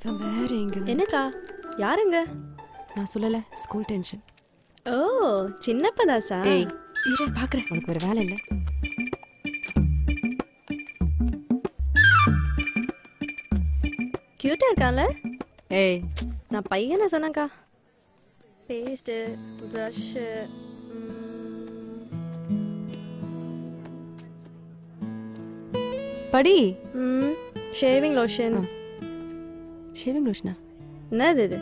இவன் வேற எங்க என்னக்கா யாருங்க நான் சொல்லல ஸ்கூல் டென்ஷன் ஓ சின்னப்பதாசா ஏய் இரு பாக்குறேன் உனக்கு வேற வேலை இல்ல கியூட்டா இருக்கான்ல ஏய் நான் பையனை சொன்னேன்க்கா பேஸ்ட்டு ப்ரஷ்ஷு படி ஷேவிங் லோஷன் ஷேவிங் லோஷனா என்னது இது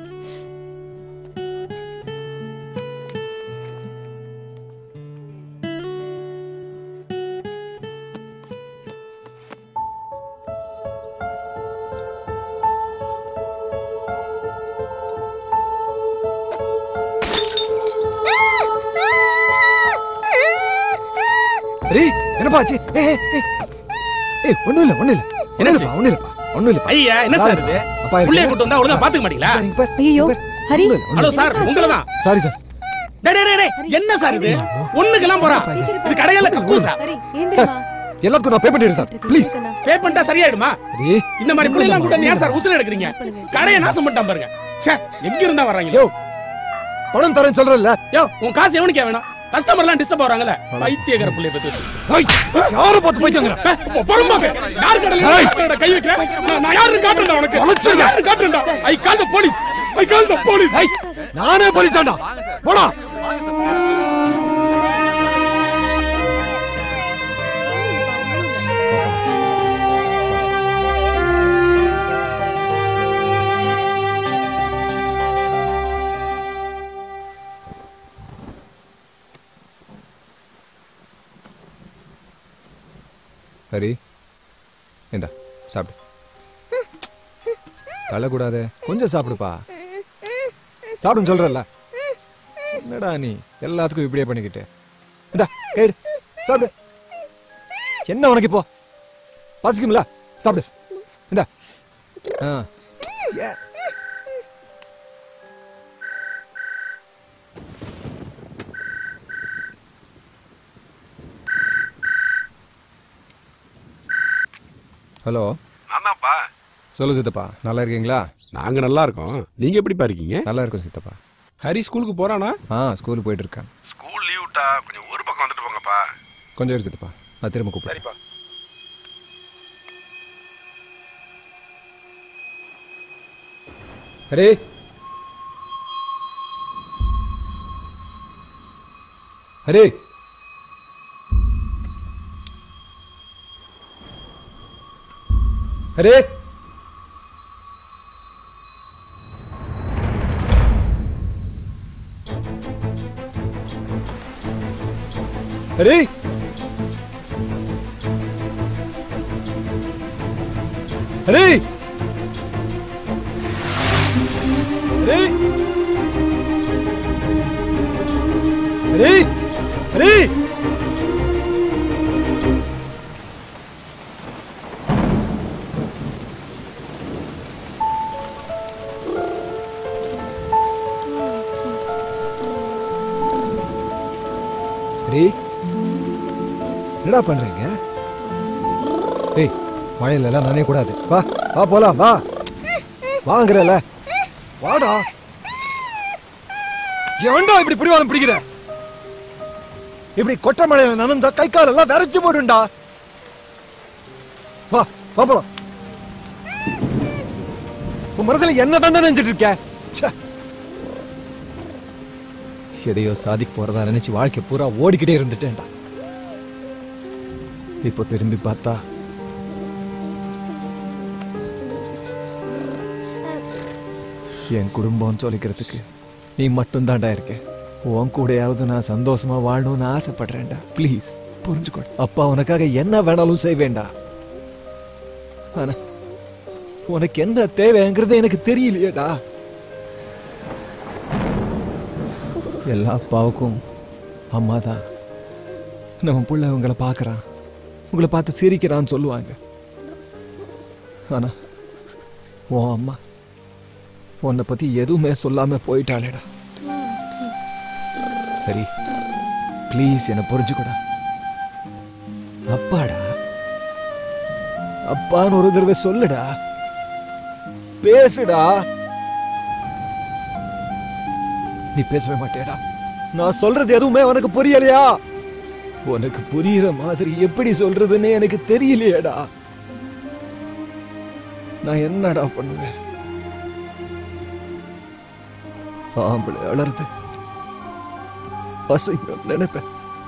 ரே என்னப்பா ஆச்சு ஏய் ஏய், ஏய் ஏய் ஒண்ணும் இல்ல ஒண்ணும் இல்ல ஒண்ணும் இல்லப்பா ஒண்ணும் இல்லப்பா ஒண்ணும் இல்லப்பா ஐயா என்ன சார் இது அப்பா புள்ளைய கூட்டு வந்தா ஒழுங்கா பாத்துக்க மாட்டீங்களா ஐயோ ஹரி ஹலோ சார் உங்களதான் சாரி சார் டேய் டேய், டேய் டேய் என்ன சார் இது ஒண்ணுக்கெல்லாம் போறான் இது கடையில கக்கூசா ஹரி சார் எல்லாத்துக்கும் நான் பே பண்ணிடுறேன் சார் ப்ளீஸ் பே பண்ணிட்டா சரியாயிடுமா ரே இந்த மாதிரி பிள்ளைலாம் கூட ஏன் சார் உசுர எடுக்கிறீங்க கடையை நாசம் பண்ணிட்டான் பாருங்க ச்சே எங்க இருந்தா வர்றாங்க யோ பணம் தரேன்னு சொல்றேன்ல யோ உன் காசு எவனுக்கே வேணும் கஸ்டமர்லாம் டிஸ்டர்ப் ஆறாங்கல்ல பைத்தியகர புள்ளைய பத்தி வச்சு ஐய் யாரை பார்த்து போய்க்கங்கற பொறுமாங்க யார் கடையில யார் கடையில கை வைக்கிறேன் நான் நான் யாருன்னு காட்டுறேன் உனக்கு தொலைச்சிருங்க. யாருன்னு காட்டுறேன்டா ஐ கால் the police I call the police ஐய் நானே போலீஸ் தான்டா போடா ஹரி இந்தா சாப்பிடு தள்ளக்கூடாது கொஞ்சம் சாப்பிடுப்பா சாப்பிடுன்னு சொல்றல்ல என்னடா நீ எல்லாத்துக்கும் இப்படியே பண்ணிக்கிட்டு இந்தா கைடு சாப்பிடு என்ன உனக்கு இப்போ பசிக்கும்ல சாப்பிடு இந்தா ஆ ஏ. ஹலோ ஆமாப்பா சொல்லு சித்தப்பா நல்லா இருக்கீங்களா நாங்க நல்லா இருக்கோம் நீங்க எப்படிப்பா இருக்கீங்க நல்லா இருக்கும் சித்தப்பா ஹரி ஸ்கூலுக்கு போறானா ஆ ஸ்கூலுக்கு போயிட்டு இருக்கேன் ஸ்கூல் லீவ் விட்டா கொஞ்சம் ஒரு பக்கம் வந்துட்டு போங்கப்பா கொஞ்சம் இரு சித்தப்பா நான் திரும்ப கூப்பிடுறேன் சரிப்பா ஹரே ஹரே ஹரே ஹரே ஹரே ஹரே ஹரே ஹரே ஹரே என்னடா பண்றீங்க ஏய் மழையில எல்லாம் நனைய கூடாது வா வா போலாம் வா வாங்குறல வாடா எவன்டா இப்படி பிடிவாதம் பிடிக்கிற இப்படி கொட்ட மழையில நனைஞ்சா கை கால் எல்லாம் விரைச்சு போடுண்டா வா வா போலாம் உன் மனசுல என்ன தான் நினைச்சிட்டு இருக்க ச்சே. எதையோ சாதிக்க போறதா நினைச்சு வாழ்க்கை பூரா ஓடிக்கிட்டே இருந்துட்டேன்டா இப்போ திரும்பி பார்த்தா என் குடும்பம் சொல்லிக்கிறதுக்கு நீ மட்டும்தான்டா இருக்க உன் கூடயாவது நான் சந்தோஷமா வாழணும்னு ஆசைப்படுறேன்டா ப்ளீஸ் புரிஞ்சுக்கோ அப்பா உனக்காக என்ன வேணாலும் செய்வேன்டா ஆனா உனக்கு என்ன தேவைங்கிறது எனக்கு தெரியலையேடா எல்லா அப்பாவுக்கும் அம்மா தான் நம்ம புள்ள உங்களை பார்க்கறான் உங்களை பார்த்து சிரிக்கிறான்னு சொல்லுவாங்க ஆனா உன் அம்மா உன்னை பத்தி எதுவுமே சொல்லாம போயிட்டாளேடா சரி ப்ளீஸ் என்னை புரிஞ்சுக்கூடா அப்பாடா அப்பான்னு ஒரு தடவை சொல்லுடா பேசுடா நீ பேசவே மாட்டேடா நான் சொல்றது எதுவுமே உனக்கு புரியலையா உனக்கு புரியுற மாதிரி எப்படி சொல்றதுன்னு எனக்கு தெரியலையேடா நான் என்னடா பண்ணுவேன் ஆம்பளை அலறுது அசிங்கம் நினைப்பேன்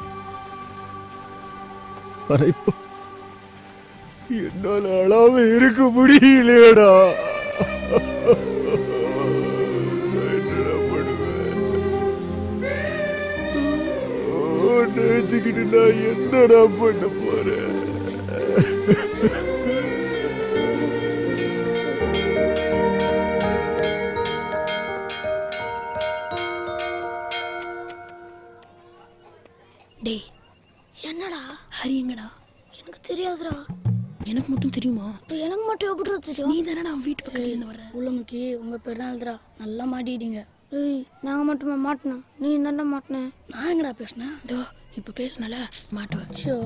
ஆனா இப்போ என்னால அழாம இருக்க முடியலையேடா நான் என்னடா பண்ணுவேன்? உன்னை வச்சுக்கிட்டு நான் என்னடா பண்ண போறேன் டேய் என்னடா ஹரி எங்கடா எனக்கு தெரியாதுடா எனக்கு மட்டும் தெரியுமா எனக்கு மட்டும் எப்படி தெரியும் நீ தானடா வீட்டு பக்கத்துல இருந்து வர உள்ளமுக்கி உங்க பேர் தான் எழுதுறா நல்லா மாட்டிட்டீங்க ஏய் நாங்க மட்டுமா மாட்டினோம் நீ தாண்டா மாட்டின நான் எங்கடா பேசினேன் இதோ இப்ப பேசுனல மாட்டுவேன் ஷோ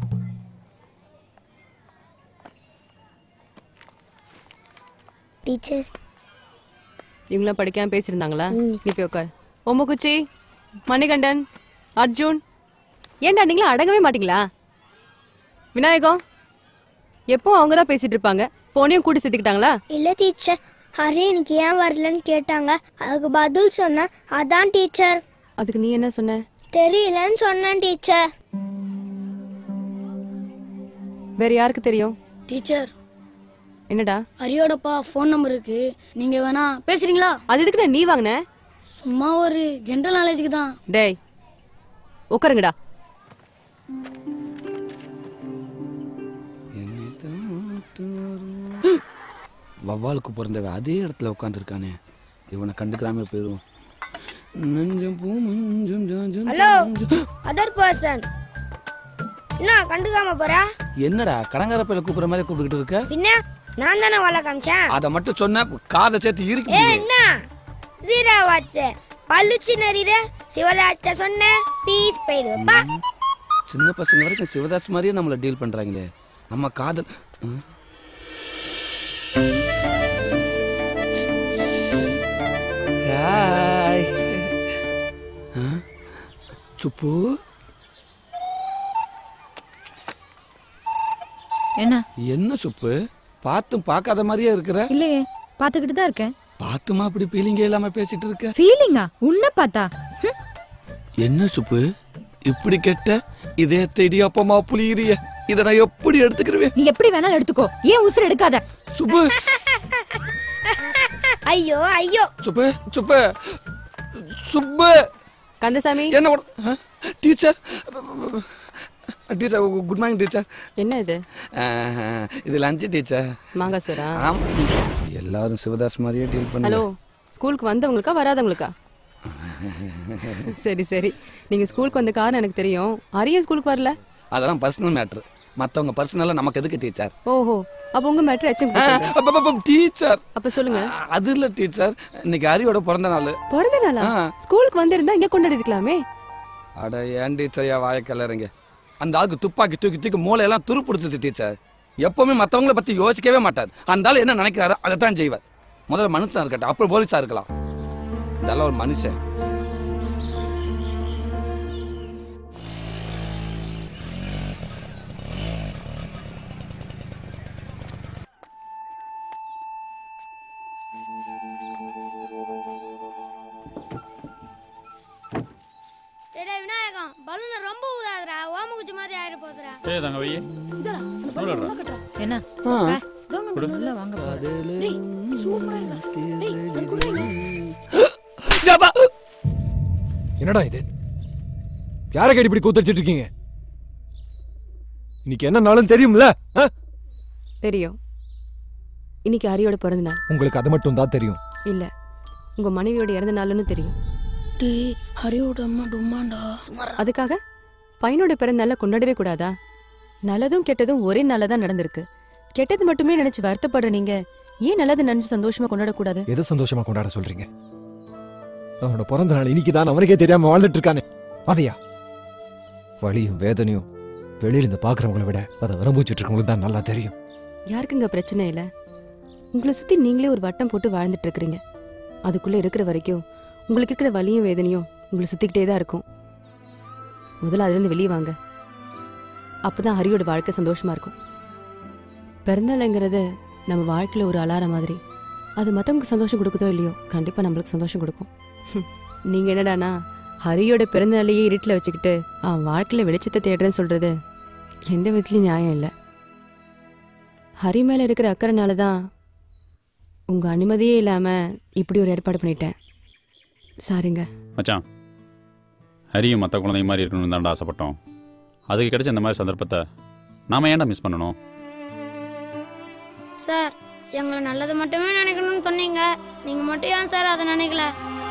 டீச்சர் இவங்களாம் படிக்காம பேசியிருந்தாங்களா நீ போய் உட்கார் ஒம்பக்குச்சி மணிகண்டன் அர்ஜுன் ஏன்டா நீங்களும் அடங்கவே மாட்டீங்களா விநாயகம் எப்போ அவங்க தான் பேசிட்டு இருப்பாங்க போனையும் கூட்டி சேர்த்துக்கிட்டாங்களா இல்ல டீச்சர் ஹரி எனக்கு ஏன் வரலன்னு கேட்டாங்க அதுக்கு பதில் சொன்னேன் அதான் டீச்சர் அதுக்கு நீ என்ன சொன்ன தெரியலன்னு சொன்னேன் டீச்சர் வேற யாருக்கு தெரியும் டீச்சர் என்னடா ஹரியோடப்பா ஃபோன் நம்பர் இருக்கு நீங்க வேணா பேசுறீங்களா அது எதுக்கு நீ வாங்கின சும்மா ஒரு ஜென்ரல் நாலேஜுக்கு தான் டேய் உட்காருங்கடா வவ்வாலுக்கு பிறந்தவ அதே இடத்துல உட்காந்துருக்கானே இவனை கண்டுக்காம போயிடுவோம் நெஞ்சம் பூ மஞ்சம் ஜாஞ்சம் ஹலோ ஜாஞ்சம். அதர் பர்சன் என்ன கண்டுக்காம போறா என்னடா கடங்கார பையில கூப்பிடுற மாதிரி கூப்பிட்டுக்கிட்டு இருக்க பின்ன நான் தானே வள காமிச்சேன் அதை மட்டும் சொன்ன காதை சேர்த்து ஏ இருக்கு என்ன ஜீரா வாட்ஸ் பல்லுச்சி நெறிட சிவதாஸ்ட சொன்ன பீஸ் போயிடுவப்பா சின்ன பசங்க வரைக்கும் சிவதாஸ் மாதிரியே நம்மள டீல் பண்றாங்களே நம்ம காதல் ம். ஹாய் ஆ? சுப்பு என்ன என்ன சுப்பு பார்த்தும் பார்க்காத மாதிரியே இருக்கிற இல்லையே பாத்துக்கிட்டு தான் இருக்கேன் பார்த்துமா அப்படி பீலிங்கே இல்லாம பேசிட்டு இருக்க ஃபீலிங்கா உன்ன பார்த்தா ஹம், என்ன சுப்பு இப்படி கெட்ட இதயத்தை இடியாப்பமா புளியிறிய இதை நான் எப்படி எடுத்துக்கிருவேன் நீ எப்படி வேணாலும் எடுத்துக்கோ ஏன் உசுர் எடுக்காத சுப்பு ஐயோ ஐயோ சுப்பு சுப்பு சுப்பு கந்தசாமி என்ன உட- ஆ? Teacher teacher good morning teacher என்ன இது ஆஹ், இது லஞ்சு டீச்சர் மாங்காசுவரா ஆம் எல்லாரும் சிவதாஸ் மாதிரியே டீல் ஹலோ பண்ணு ஸ்கூலுக்கு வந்தவங்களுக்கா வராதவங்களுக்கா சரி சரி நீங்க ஸ்கூலுக்கு வந்த காரணம் எனக்கு தெரியும் அரியன் ஸ்கூலுக்கு வரல அதெல்லாம் பர்சனல் மேட்ரு மற்றவங்க பர்சனலாக நமக்கு எதுக்கு டீச்சர் ஓஹோ அப்ப உங்க மேட்ரு எச்எம் டீச்சர் அப்ப சொல்லுங்க அது இல்லை டீச்சர் இன்னைக்கு அரியோட பிறந்த நாள் பிறந்த நாளா ஆ. ஸ்கூலுக்கு வந்திருந்தா இங்க கொண்டாடி இருக்கலாமே அட ஏன் டீச்சர் ஏன் வாய கிளறீங்க அந்த ஆளுக்கு துப்பாக்கி தூக்கி தூக்கி மூளையெல்லாம் துரு பிடிச்சிச்சு டீச்சர் எப்பவுமே மற்றவங்கள பத்தி யோசிக்கவே மாட்டார் அந்த ஆள் என்ன நினைக்கிறாரோ அதை தான் செய்வார் முதல்ல மனுஷனா இருக்கட்டும் அப்புறம் போலீஸா இருக்கலாம் இந்த ஆள் ஒரு மனுஷன் டேய் விநாயகம் பலூனை ரொம்ப ஊதாதடா ஓமகுச்சி மாதிரி ஆயிர போதுடா ஏய் தங்க வையே என்ன ஆ. உள்ள வாங்க பா. ஜாபா. என்னடா இது யாரை கேட்டு இப்படி கூத்தடிச்சிட்டு இருக்கீங்க இன்னைக்கு என்ன நாளும் தெரியும்ல ஆ? தெரியும் இன்னைக்கு அரியோட பிறந்த நாள் உங்களுக்கு அது மட்டும் தான் தெரியும் இல்ல உங்க மனைவியோட இறந்த நாள்னு தெரியும் டேய் ஹரியோட அம்மா டும்மாண்டா சுமார் அதுக்காக பையனோட பிறந்த நாளை கொண்டாடவே கூடாதா நல்லதும் கெட்டதும் ஒரே நாள்ல தான் நடந்திருக்கு கெட்டது மட்டுமே நினைச்சு வருத்தப்படுற நீங்க ஏன் நல்லது நினைச்சு சந்தோஷமா கொண்டாடக்கூடாது எதை சந்தோஷமா கொண்டாட சொல்றீங்க அவனோட பிறந்த நாள் இன்னைக்கு தான் அவனுக்கே தெரியாம வாழ்ந்துட்டு இருக்கானே அதையா வலியும் வேதனையும் வெளியில இருந்து பாக்குறவங்களை விட அதை அனுபவிச்சுட்டு இருக்கவங்களுக்கு தான் நல்லா தெரியும் யாருக்குங்க பிரச்சனை இல்ல உங்களை சுத்தி நீங்களே ஒரு வட்டம் போட்டு வாழ்ந்துட்டு இருக்கிறீங்க அதுக்குள்ள இருக்கிற வரைக்கும் உங்களுக்கு இருக்கிற வலியும் வேதனையும் உங்களை சுத்திக்கிட்டே தான் இருக்கும் முதல்ல அதுல இருந்து வெளியே வாங்க அப்பதான் ஹரியோட வாழ்க்கை சந்தோஷமா இருக்கும் பிறந்தலைங்கிறது நம்ம வாழ்க்கையில ஒரு அலாரம் மாதிரி அது மத்தவங்களுக்கு சந்தோஷம் கொடுக்குதோ இல்லையோ கண்டிப்பா நம்மளுக்கு சந்தோஷம் கொடுக்கும் ஹம், நீங்க என்னடானா ஹரியோட பிறந்த நாளையே இருட்டில் வச்சுக்கிட்டு அவன் வாழ்க்கையில வெளிச்சத்தை தேடுறேன்னு சொல்றது எந்த விதத்துலயும் நியாயம் இல்லை ஹரி மேல இருக்கிற அக்கறைனால தான் உங்க அனுமதியே இல்லாம இப்படி ஒரு ஏற்பாடு பண்ணிட்டேன் சாரிங்க மச்சான் ஹரியும் மற்ற குழந்தை மாதிரி இருக்கணும்னு தான்டா ஆசைப்பட்டோம் அதுக்கு கிடைச்ச இந்த மாதிரி சந்தர்ப்பத்தை நாம ஏன்டா மிஸ் பண்ணணும் சார் எங்களை நல்லது மட்டுமே நினைக்கணும்னு சொன்னீங்க நீங்க மட்டும் ஏன் சார் அதை நினைக்கல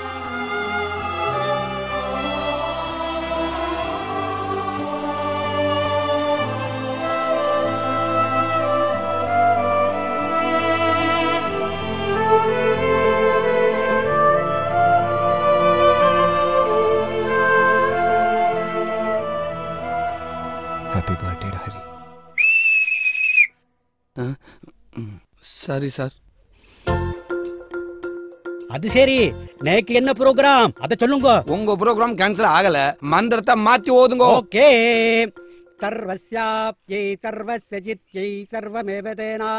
ஹாப்பி பர்த்டே ஹரி சரி சார் அது சரி நேக்கு என்ன ப்ரோக்ராம் அத சொல்லுங்க உங்க ப்ரோக்ராம் கேன்சல் ஆகல மந்திரத்தை மாத்தி ஓதுங்க ஓகே சர்வஸ்யாப்யை சர்வஸ்ய ஜித்யை சர்வமேவ தேனா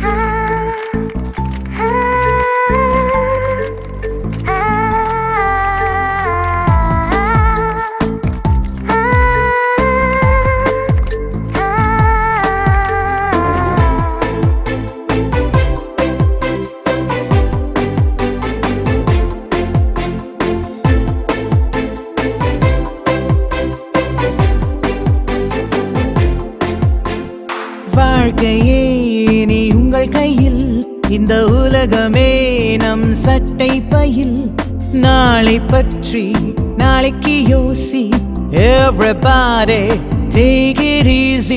வாழ்க்கையே நீ உங்கள் கையில் இந்த உலகமே நம் சட்டை பையில் நாளை பற்றி நாளைக்கு யோசி Everybody take it easy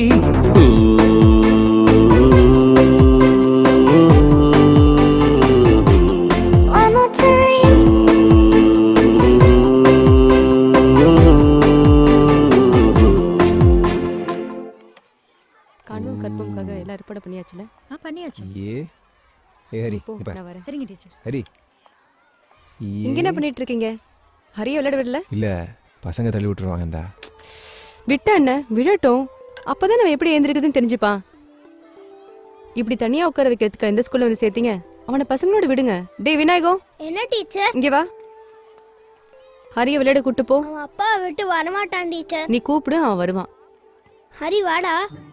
கண்ணும் கற்பும்காக எல்லாம் ஏற்பாடு பண்ணியாச்சுல ஆ பண்ணியாச்சு ஏ ஏ ஹரி போ இப்ப நான் வரேன் சரிங்க டீச்சர் ஹரி இங்க என்ன பண்ணிட்டு இருக்கீங்க ஹரியை விளையாட விடல இல்ல பசங்க தள்ளி விட்டுருவாங்கடா விட்டா என்ன விழட்டும் அப்பதான் நம்ம எப்படி எழுந்திருக்குதுன்னு தெரிஞ்சுப்பான் இப்படி தனியா உட்கார வைக்கிறதுக்கு எந்த ஸ்கூல்ல வந்து சேர்த்தீங்க அவனை பசங்களோட விடுங்க டேய் விநாயகம் என்ன டீச்சர் இங்க வா ஹரிய விளையாட கூட்டு போ அவன் அப்பா விட்டு வரமாட்டான் டீச்சர் நீ கூப்பிடு அவன் வருவான் ஹரி வாடா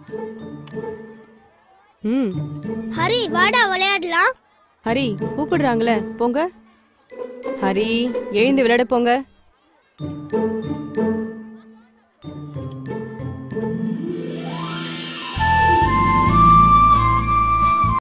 ம் ஹரி வாடா விளையாடலாம் ஹரி கூப்பிடுறாங்களே போங்க ஹரி எழுந்து விளையாட போங்க